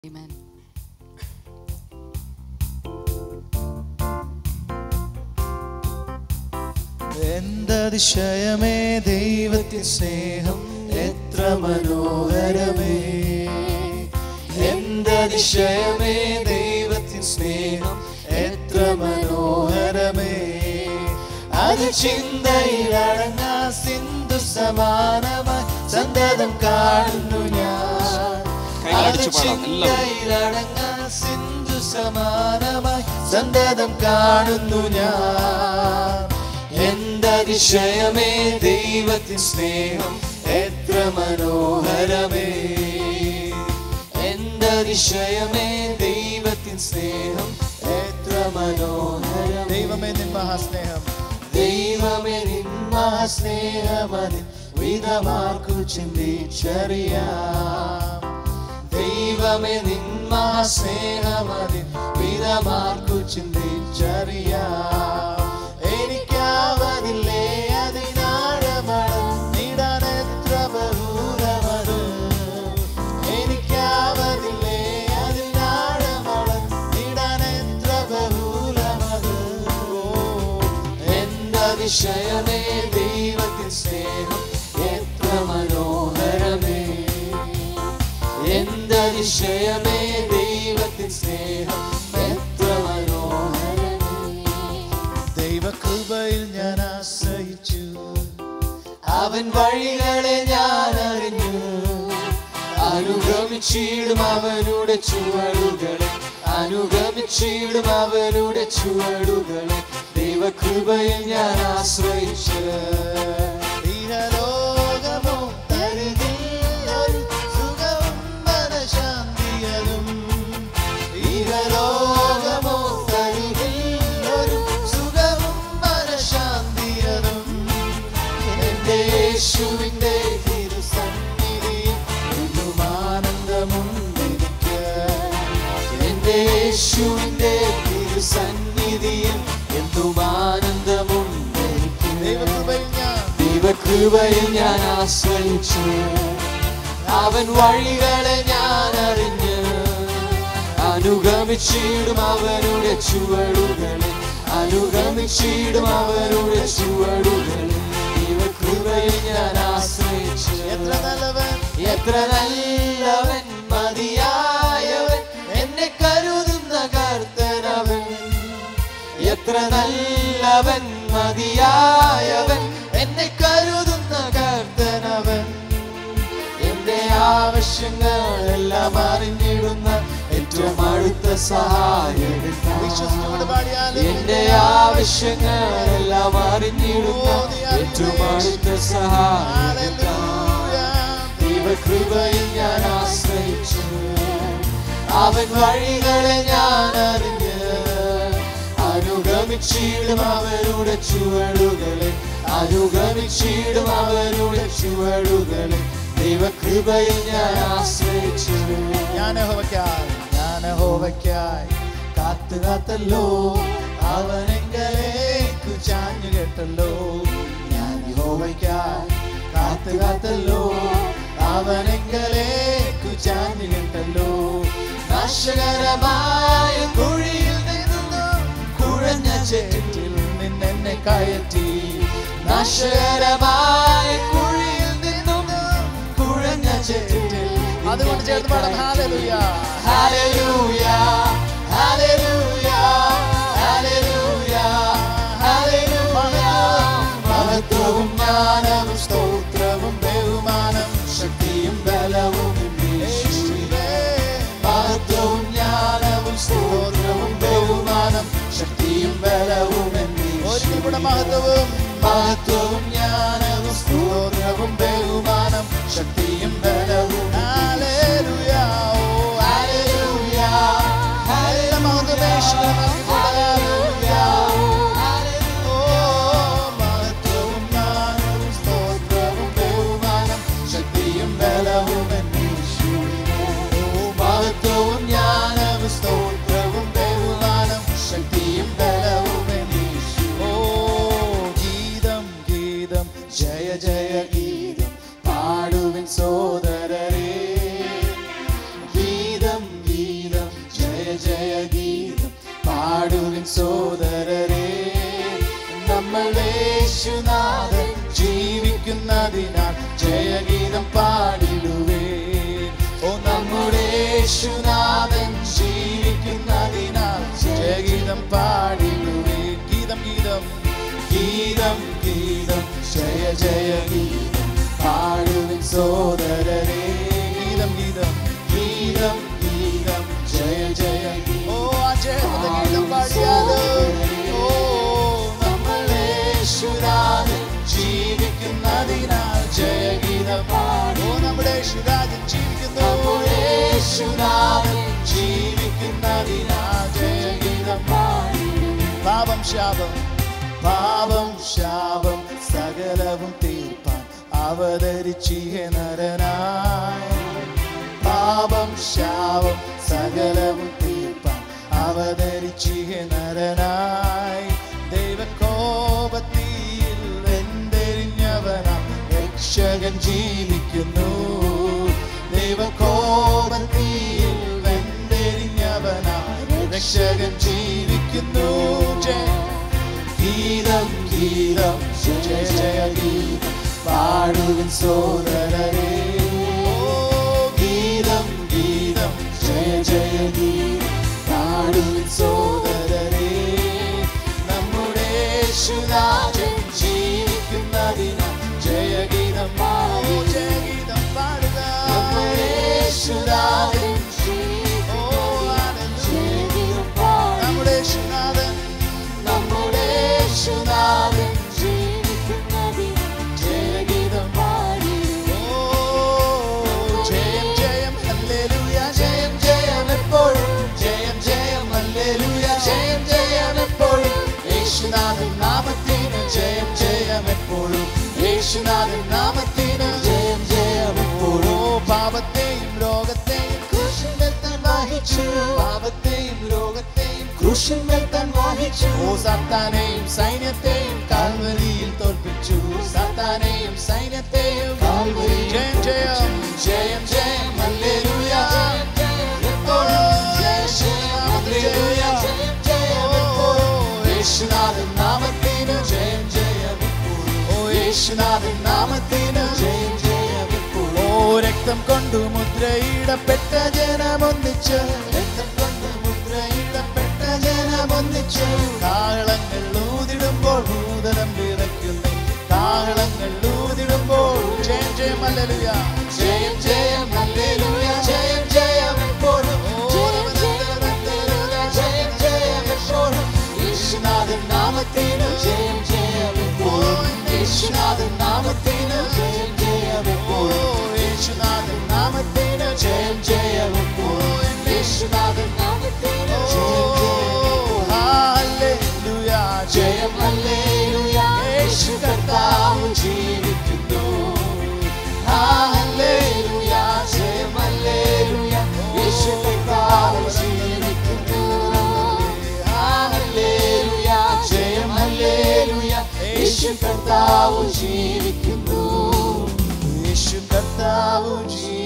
Amen. എന്തതിശയമേ ദൈവത്തിൻ സ്നേഹം എത്ര മനോഹരമേ എന്തതിശയമേ ദൈവത്തിൻ സ്നേഹം എത്ര മനോഹരമേ അത് ചിന്തയിലടങ്ങാ സിന്ധു സമാനമായി സന്തതം കാണുന്നു ഞാൻ അത് കൈയടിച്ച് പാടാം, എല്ലാവരും. ചിന്തയിലടങ്ങാ സിന്ധു സമാനമായി സന്തതം കാണുന്നു ഞാൻ എന്തതിശയമേ ദൈവത്തിൻ സ്നേഹം എത്ര മനോഹരമേ എന്തതിശയമേ ദൈവത്തിൻ സ്നേഹം എത്ര മനോഹരം ദൈവമേ നിൻ മഹാസ്നേഹം ദൈവമേ നിൻ മഹാസ്നേഹമതിൽ വിധമാർക്കു ചിന്തിച്ചറിയാം ദൈവമേ നിൻ മഹാസ്നേഹമതിൽ വിധമാർക്കു ചിന്തിച്ചറിയാം എനിക്കാവതില്ലേ അതിനാഴമണം നീടാൻ എത്ര ബഹുരമത് എനിക്കാവതില്ലേ അതിനാഴമണം നീടാൻ എത്ര ബഹുരമത് എന്തതിശയമേ ദൈവത്തിൻ സ്നേഹം എത്ര മനോഹരമേ എന്തതിശയമേ ദൈവത്തിൻ സ്നേഹം എത്ര മനോഹരമേ ദൈവകൃപയിൽ ഞാൻ ആശ്രയിച്ചു അവൻ വഴികളെ ഞാൻ അറിഞ്ഞു അനുഗമിച്ചിടും അവനുടെ ചുവടുകളെ അനുഗമിച്ചിടും അവനുടെ ചുവടുകളെ ദൈവകൃപയിൽ ഞാൻ ആശ്രയിച്ചു ഇഹലോകമോ തരുകില്ലൊരു സുഖവും മനഃശാന്തിയതും ഇഹലോകമോ തരുകില്ലൊരു സുഖവും മനഃശാന്തിയതും എന്റെ യേശുവിന്റെ തിരുസന്നിധിയിൽ എന്നും ആനന്ദമുണ്ടെനിക്ക് എന്റെ യേശുവിന്റെ തിരുസന്നിധിയിൽ എന്നും ആനന്ദമുണ്ടെനിക്ക് ദൈവകൃപയിൽ ഞാൻ ആശ്രയിച്ചു അവൻ വഴികളെ ഞാൻ അറിഞ്ഞ് അനുഗമിച്ചിടും അവനുടെ ചുവടുകളെ അനുഗമിച്ചിടും അവനുടെ ചുവടുകളെ ദൈവകൃപയിൽ ഞാൻ ആശ്രയിച്ചു എത്ര നല്ലവൻ എത്ര നല്ലവൻ മതിയായവൻ എന്നെ കരുതുന്ന കർത്തനവൻ എത്ര നല്ലവൻ മതിയായവൻ എന്നെ കരുതുന്ന കർത്തനവൻ എന്റെ ആവശ്യങ്ങളെല്ലാം അറിഞ്ഞിടുന്ന ഏറ്റവും അടുത്ത സഹായകൻ എന്റെ ആവശ്യങ്ങളെല്ലാം അറിഞ്ഞിടുന്ന ഏറ്റവും അടുത്ത സഹായകൻ ദൈവകൃപയിൽ ഞാൻ ആശ്രയിച്ചു അവൻ വഴികളെ ഞാൻ അറിഞ്ഞ് അനുഗമിച്ചിടും അവരുടെ ചുവടുകളെ അനുഗമിച്ചിടും അവരുടെ ചുവടുകളെ ദൈവകൃപയിൽ ഞാൻ ആശ്രയിച്ചു ഞാൻ ഹോവയ്ക്കായി ഞാൻ ഹോവയ്ക്കായി കാത്തു കാത്തല്ലോ അവനെങ്കലേക്കു ചാഞ്ഞു കേട്ടല്ലോ ഞാൻ ഹോവയ്ക്കായി കാത്തു കാത്തല്ലോ അവനെങ്കലേക്കു ചാഞ്ഞു കേട്ടല്ലോ നാശകരമായ കുഴിയിൽ നിന്നും കുഴഞ്ഞ ചേറ്റിൽ നിന്നെന്നെ കയറ്റി നാശകരമായ കുഴിയിൽ നിന്നും കുഴഞ്ഞ ചേറ്റിൽ അതുകൊണ്ട് ചേർത്ത് പാടാം hallelujah hallelujah hallelujah hallelujah hallelujah മഹത്വവും ജ്ഞാനവും സ്തോത്രവും ബഹുമാനം ശക്തിയും ബലവും യേശുവേ. മഹത്വവും ജ്ഞാനവും സ്തോത്രവും ബഹുമാനം ശക്തിയും ബലവും ഒരിക്കൽ കൂടെ മഹത്വവും മഹത്വവും ജ്ഞാനവും സ്തോത്രവും ബഹുമാനം ശക്തിയും ബലവും ഹല്ലേലൂയ ഓ ഹല്ലേലൂയ ഹല്ലേലൂയ മഹത്വമേശ്വരൻ ഹല്ലേലൂയ ഓ മഹത്വവും ജ്ഞാനവും സ്തോത്രവും ബഹുമാനം ശക്തിയും ബലവും എന്നീശുവിനെ ഓ മഹത്വവും ജ്ഞാനവും സ്തോത്രവും ബഹുമാനം ശക്തിയും ബലവും എന്നീശു ഓ ഗീതം ഗീതം ജയ ജയ ഗീതം പാടുവിൻ സോദര യേശുനാഥൻ ജീവിക്കുന്നതിനാൽ ജയഗീതം പാടിടുവേ ഗീതം ഗീതം ഗീതം ഗീതം ജയ ജയ ഗീതം പാടുവിൻ സോദരരേ ഗീതം ഗീതം ഗീതം ഗീതം ജയ ജയ ഗീതം ഓ ആ ജയത്തിന്റെ ഗീതം പാടിയാലോ ഓ നമ്മൾ യേശുനാഥൻ ജീവിക്കുന്നതിനാൽ ജയഗീതം പാടും ഓ നമ്മുടെ യേശുരാജൻ ജീവിക്കുന്നു യേശുനാഥൻ ജീവിക്കുന്നതിനാൽ ജയഗീതം പാടും പാപം ശാപം പാപം ശാപം സകലവും തീർപ്പാൻ അവതരിച്ചിഹ നരനായി പാപം ശാപം സകലവും തീർപ്പാൻ അവതരിച്ചിഹ നരനായി ദൈവകോപത്തിയിൽ വെന്തെരിഞ്ഞവനാം രക്ഷകൻ ജീവിക്കുന്നു ദൈവകോപത്തിയിൽ വെന്തെരിഞ്ഞവനാം രക്ഷകൻ ജീവിക്കുന്നു ജയ ഗീതം ഗീതം ജയ ജയ ഗീതം പാടുവിൻ സോദരരേ ഓ ഗീതം ഗീതം ജയ ജയ ഗീതം പാടുവിൻ സോദരരേ നമ്മുടെ യേശുനാഥൻ ജീവിക്കുന്നതിനാൽ ജയഗീതം പാടൂ ജയഗീതം പാടുക നമ്മുടെ യേശുനാഥൻ ഓ ഹല്ലേലൂയ നമ്മുടെ യേശുനാഥൻ നമ്മുടെ യേശുനാഥൻ ജയഗീതം ഓ ജയം ജയം ഹല്ലേലൂയ ജയം ജയം എപ്പോഴും ജയം ജയം ഹല്ലേലൂയ ജയം ജയം എപ്പോഴും യേശുനാഥൻ നാമത്തിന് ജയം ജയം എപ്പോഴും യേശുനാഥൻ നാമത്തിന് ജയം ജയം എപ്പോഴും ഓ പാപത്തെയും രോഗത്തെയും ക്രൂശിന്മേൽ താൻ വഹിച്ചു പാപത്തെയും രോഗത്തെയും ക്രൂശിന്മേൽ താൻ വഹിച്ചു ഓ സാത്താനെയും സൈന്യത്തെയും കാൽവരിയിൽ തോൽപ്പിച്ചു സാത്താനെയും സൈന്യത്തെയും കാൽവരി ജയം ജയം ജയം ജയം ഹല്ലേലൂയ എപ്പോഴും ജയം ജയം ഹല്ലേലൂയ ഓ യേശുനാഥൻ നാമത്തിന് ജയം ജയം എപ്പോഴും ഓ യേശുനാഥൻ നാമത്തിന് ജയം ജയം എപ്പോഴും ഓ രക്തം കൊണ്ടു മുദ്രയിടപ്പെട്ട ജനമൊന്നിച്ച് രക്തം കൊണ്ട് മുദ്രയിടപ്പെട്ട ജനമൊന്നിച്ച് കാഹളങ്ങൾ ഊതിടുമ്പോൾ ഭൂതലം വിറയ്ക്കുന്നു കാഹളങ്ങൾ ഊതിടുമ്പോൾ ജയം ജയം ഹല്ലേലൂയ ജയം ജയം ഹല്ലേലൂയ ജയം ജയം എപ്പോഴും ജയം ജയം ജയം എപ്പോഴും യേശുനാഥൻ നാമത്തിന് ജയം ജയം എപ്പോഴും യേശുനാഥൻ നാമത്തിന് ജയം ജയം എപ്പോഴും യേശുനാഥൻ നാമത്തിന് ജയം ജയം എപ്പോഴും യേശുനാഥൻ നാമത്തിന് ജയം ജയം ഹല്ലേലൂയ ജയം ഹല്ലേലൂയ യേശു കർത്താവ് ജീവിക്കുന്നു ഹല്ലേലൂയ ജയം ഹല്ലേലൂയ യേശു കർത്താവ് ജീവിക്കുന്നു ഹല്ലേലൂയ ജയം ഹല്ലേലൂയ യേശു കർത്താവ് ജീവിക്കുന്നു യേശു കർത്താവ് ജീവിക്കുന്നു